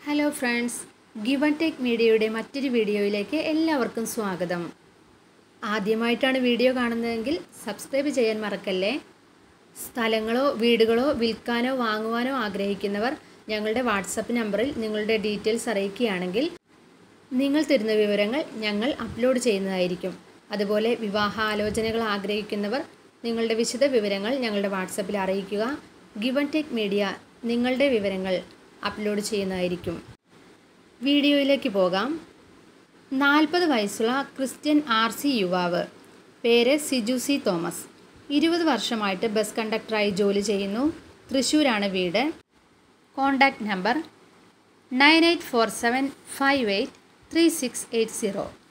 hello friends given take മീഡിയയുടെ മറ്റൊരു വീഡിയോയിലേക്ക് എല്ലാവർക്കും സ്വാഗതം ആദ്യമായിട്ടാണ് വീഡിയോ കാണുന്നതെങ്കിൽ സബ്സ്ക്രൈബ് ചെയ്യാൻ മറക്കല്ലേ സ്ഥലങ്ങളോ വീടുകളോ വിൽക്കാനോ വാങ്ങുവാനോ ആഗ്രഹിക്കുന്നവർ ഞങ്ങളുടെ വാട്സപ്പ് നമ്പറിൽ നിങ്ങളുടെ ഡീറ്റെയിൽസ് അറിയിക്കുകയാണെങ്കിൽ നിങ്ങൾ തരുന്ന വിവരങ്ങൾ ഞങ്ങൾ അപ്ലോഡ് ചെയ്യുന്നതായിരിക്കും അതുപോലെ വിവാഹാലോചനകൾ ആഗ്രഹിക്കുന്നവർ നിങ്ങളുടെ വിശദ വിവരങ്ങൾ ഞങ്ങളുടെ വാട്സപ്പിൽ അറിയിക്കുക ഗിവൺ ടേക്ക് മീഡിയ നിങ്ങളുടെ വിവരങ്ങൾ അപ്ലോഡ് ചെയ്യുന്നതായിരിക്കും വീഡിയോയിലേക്ക് പോകാം നാൽപ്പത് വയസ്സുള്ള ക്രിസ്ത്യൻ ആർ സി യുവാവ് പേര് സിജു സി തോമസ് ഇരുപത് വർഷമായിട്ട് ബസ് കണ്ടക്ടറായി ജോലി ചെയ്യുന്നു തൃശ്ശൂരാണ് വീട് contact number nine eight four seven five eight three six eight zero